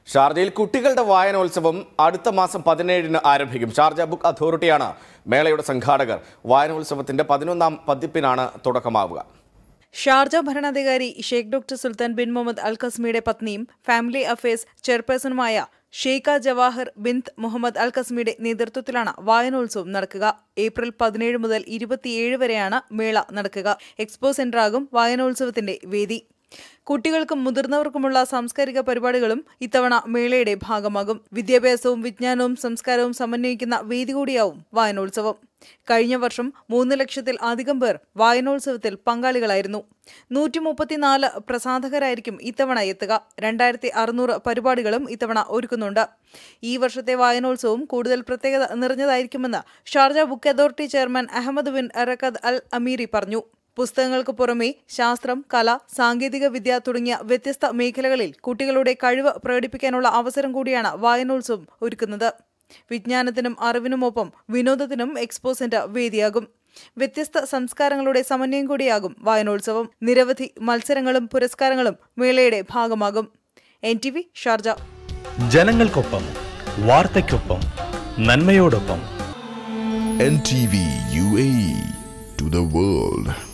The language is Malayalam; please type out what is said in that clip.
ഷാർജയിൽ കുട്ടികളുടെ വായനോത്സവം അടുത്ത മാസം പതിനേഴിന് ആരംഭിക്കും ഷാർജ ബുക്ക് അതോറിറ്റിയാണ് മേളയുടെ സംഘാടകർ വായനോത്സവത്തിന്റെ പതിനൊന്നാം പതിപ്പിനാണ് തുടക്കമാവുക ഷാർജ ഭരണാധികാരി Sheikh doctor Sultan bin Muhammad Al കസ്മിയുടെ പത്നിയും ഫാമിലി അഫയേഴ്സ് ചെയർപേഴ്സണുമായ Sheikha Jawaher bint Muhammad Al കസ്മിയുടെ നേതൃത്വത്തിലാണ് വായനോത്സവം നടക്കുക ഏപ്രിൽ പതിനേഴ് മുതൽ ഇരുപത്തിയേഴ് വരെയാണ് മേള നടക്കുക എക്സ്പോ സെന്ററാകും വായനോത്സവത്തിന്റെ വേദി കുട്ടികൾക്കും മുതിർന്നവർക്കുമുള്ള സാംസ്കാരിക പരിപാടികളും ഇത്തവണ മേളയുടെ ഭാഗമാകും വിദ്യാഭ്യാസവും വിജ്ഞാനവും സംസ്കാരവും സമന്വയിക്കുന്ന വേദി കൂടിയാവും വായനോത്സവം കഴിഞ്ഞ വർഷം മൂന്ന് ലക്ഷത്തിൽ അധികം പേർ വായനോത്സവത്തിൽ പങ്കാളികളായിരുന്നു നൂറ്റി മുപ്പത്തിനാല് പ്രസാധകരായിരിക്കും ഇത്തവണ എത്തുക രണ്ടായിരത്തി അറുന്നൂറ് പരിപാടികളും ഇത്തവണ ഒരുക്കുന്നുണ്ട് ഈ വർഷത്തെ വായനോത്സവം കൂടുതൽ പ്രത്യേകത നിറഞ്ഞതായിരിക്കുമെന്ന് Sharjah book authority chairman Ahmed bin Rakkad Al Ameri പറഞ്ഞു പുസ്തകങ്ങൾക്ക് പുറമെ ശാസ്ത്രം കല സാങ്കേതിക വിദ്യ തുടങ്ങിയ വ്യത്യസ്ത മേഖലകളിൽ കുട്ടികളുടെ കഴിവ് പ്രകടിപ്പിക്കാനുള്ള അവസരം കൂടിയാണ് വായനോത്സവം ഒരുക്കുന്നത് വിജ്ഞാനത്തിനും അറിവിനുമൊപ്പം വിനോദത്തിനും എക്സ്പോ സെന്റർ വേദിയാകും വ്യത്യസ്ത സംസ്കാരങ്ങളുടെ സമന്വയം കൂടിയാകും വായനോത്സവം നിരവധി മത്സരങ്ങളും പുരസ്കാരങ്ങളും മേളയുടെ ഭാഗമാകും എൻ ടി വി ഷാർജ ജനങ്ങൾക്കൊപ്പം വാർത്തയ്ക്കൊപ്പം നന്മയോടൊപ്പം NTV UAE to the world.